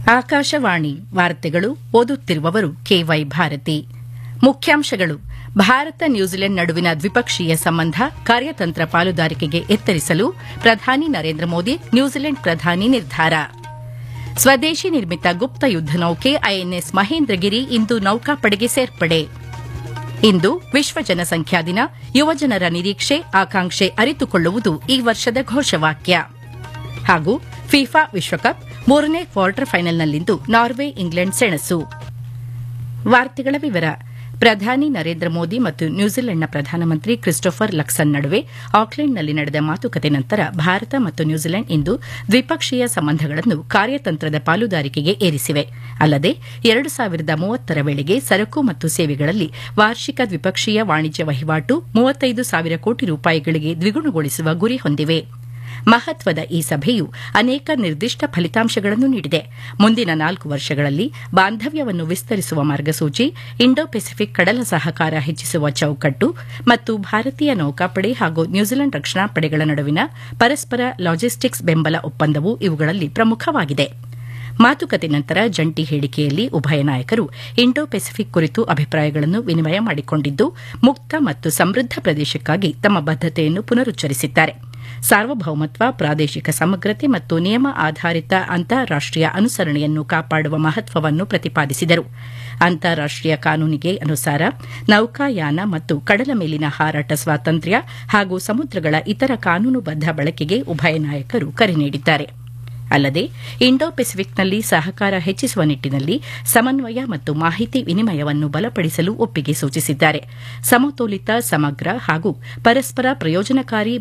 ಆಕಾಶವಾಣಿ ವಾರ್ತೆಗಳು ಓದುತ್ತಿರುವವರು ಕೆವೈ ಭಾರತಿ ಮುಖ್ಯಾಂಶಗಳು ಭಾರತ ನ್ಯೂಜಿಲೆಂಡ್ ನಡುವಿನ ದ್ವಿಪಕ್ಷೀಯ ಸಂಬಂಧ ಕಾರ್ಯತಂತ್ರ ಪಾಲುದಾರಿಕೆಗೆ ಎತ್ತರಿಸಲು ಪ್ರಧಾನಿ ನರೇಂದ್ರ ಮೋದಿ ನ್ಯೂಜಿಲೆಂಡ್ ಪ್ರಧಾನಿ ನಿರ್ಧಾರ ಸ್ವದೇಶಿ ನಿರ್ಮಿತ ಗುಪ್ತ ಯುದ್ದ ನೌಕೆ ಐಎನ್ಎಸ್ ಮಹೇಂದ್ರಗಿರಿ ಇಂದು ನೌಕಾಪಡೆಗೆ ಸೇರ್ಪಡೆ ಇಂದು ವಿಶ್ವ ಜನಸಂಖ್ಯಾ ದಿನ ಯುವಜನರ ನಿರೀಕ್ಷೆ ಆಕಾಂಕ್ಷೆ ಅರಿತುಕೊಳ್ಳುವುದು ಈ ವರ್ಷದ ಘೋಷವಾಕ್ಯ ಹಾಗೂ ಫಿಫಾ ವಿಶ್ವಕಪ್ ಮೂರನೇ ಕ್ವಾರ್ಟರ್ ಫೈನಲ್ನಲ್ಲಿಂದು ನಾರ್ವೆ ಇಂಗ್ಲೆಂಡ್ ಸೆಣಸು ವಾರ್ತೆಗಳ ವಿವರ ಪ್ರಧಾನಿ ನರೇಂದ್ರ ಮೋದಿ ಮತ್ತು ನ್ಯೂಜಿಲೆಂಡ್ನ ಪ್ರಧಾನಮಂತ್ರಿ ಕ್ರಿಸ್ಟೋಫರ್ ಲಕ್ಸನ್ ನಡುವೆ ಆಕ್ಲೆಂಡ್ನಲ್ಲಿ ನಡೆದ ಮಾತುಕತೆ ನಂತರ ಭಾರತ ಮತ್ತು ನ್ಯೂಜಿಲೆಂಡ್ ಇಂದು ದ್ವಿಪಕ್ಷೀಯ ಸಂಬಂಧಗಳನ್ನು ಕಾರ್ಯತಂತ್ರದ ಪಾಲುದಾರಿಕೆಗೆ ಏರಿಸಿವೆ ಅಲ್ಲದೆ ಎರಡು ಸಾವಿರದ ಮೂವತ್ತರ ವೇಳೆಗೆ ಸರಕು ಮತ್ತು ಸೇವೆಗಳಲ್ಲಿ ವಾರ್ಷಿಕ ದ್ವಿಪಕ್ಷೀಯ ವಾಣಿಜ್ಯ ವಹಿವಾಟು ಮೂವತ್ತೈದು ಸಾವಿರ ಕೋಟಿ ರೂಪಾಯಿಗಳಿಗೆ ದ್ವಿಗುಣಗೊಳಿಸುವ ಗುರಿ ಹೊಂದಿವೆ ಮಹತ್ವದ ಈ ಸಭೆಯು ಅನೇಕ ನಿರ್ದಿಷ್ಟ ಫಲಿತಾಂಶಗಳನ್ನು ನೀಡಿದೆ ಮುಂದಿನ ನಾಲ್ಕು ವರ್ಷಗಳಲ್ಲಿ ಬಾಂಧವ್ಯವನ್ನು ವಿಸ್ತರಿಸುವ ಮಾರ್ಗಸೂಚಿ ಇಂಡೋ ಪೆಸಿಫಿಕ್ ಕಡಲ ಸಹಕಾರ ಹೆಚ್ಚಿಸುವ ಚೌಕಟ್ಟು ಮತ್ತು ಭಾರತೀಯ ನೌಕಾಪಡೆ ಹಾಗೂ ನ್ಯೂಜಿಲೆಂಡ್ ರಕ್ಷಣಾ ಪಡೆಗಳ ನಡುವಿನ ಪರಸ್ಪರ ಲಾಜಿಸ್ಟಿಕ್ಸ್ ಬೆಂಬಲ ಒಪ್ಪಂದವು ಇವುಗಳಲ್ಲಿ ಪ್ರಮುಖವಾಗಿದೆ ಮಾತುಕತೆ ನಂತರ ಜಂಟಿ ಹೇಳಿಕೆಯಲ್ಲಿ ಉಭಯ ನಾಯಕರು ಇಂಡೋ ಪೆಸಿಫಿಕ್ ಕುರಿತು ಅಭಿಪ್ರಾಯಗಳನ್ನು ವಿನಿಮಯ ಮಾಡಿಕೊಂಡಿದ್ದು ಮುಕ್ತ ಮತ್ತು ಸಮೃದ್ಧ ಪ್ರದೇಶಕ್ಕಾಗಿ ತಮ್ಮ ಬದ್ದತೆಯನ್ನು ಪುನರುಚ್ಚರಿಸಿದ್ದಾರೆ ಸಾರ್ವಭೌಮತ್ವ ಪ್ರಾದೇಶಿಕ ಸಮಗ್ರತೆ ಮತ್ತು ನಿಯಮ ಆಧಾರಿತ ಅಂತಾರಾಷ್ಟೀಯ ಅನುಸರಣೆಯನ್ನು ಕಾಪಾಡುವ ಮಹತ್ವವನ್ನು ಪ್ರತಿಪಾದಿಸಿದರು ಅಂತಾರಾಷ್ಟೀಯ ಕಾನೂನಿಗೆ ಅನುಸಾರ ನೌಕಾಯಾನ ಮತ್ತು ಕಡಲ ಮೇಲಿನ ಹಾರಾಟ ಸ್ವಾತಂತ್ರ್ಯ ಹಾಗೂ ಸಮುದ್ರಗಳ ಇತರ ಕಾನೂನುಬದ್ದ ಬಳಕೆಗೆ ಉಭಯ ನಾಯಕರು ಕರೆ ನೀಡಿದ್ದಾರೆ ಅಲ್ಲದೆ ಇಂಡೋ ಪೆಸಿಫಿಕ್ನಲ್ಲಿ ಸಹಕಾರ ಹೆಚ್ಚಿಸುವ ನಿಟ್ಟಿನಲ್ಲಿ ಸಮನ್ವಯ ಮತ್ತು ಮಾಹಿತಿ ವಿನಿಮಯವನ್ನು ಬಲಪಡಿಸಲು ಒಪ್ಪಿಗೆ ಸೂಚಿಸಿದ್ದಾರೆ ಸಮತೋಲಿತ ಸಮಗ್ರ ಹಾಗೂ ಪರಸ್ಪರ ಪ್ರಯೋಜನಕಾರಿ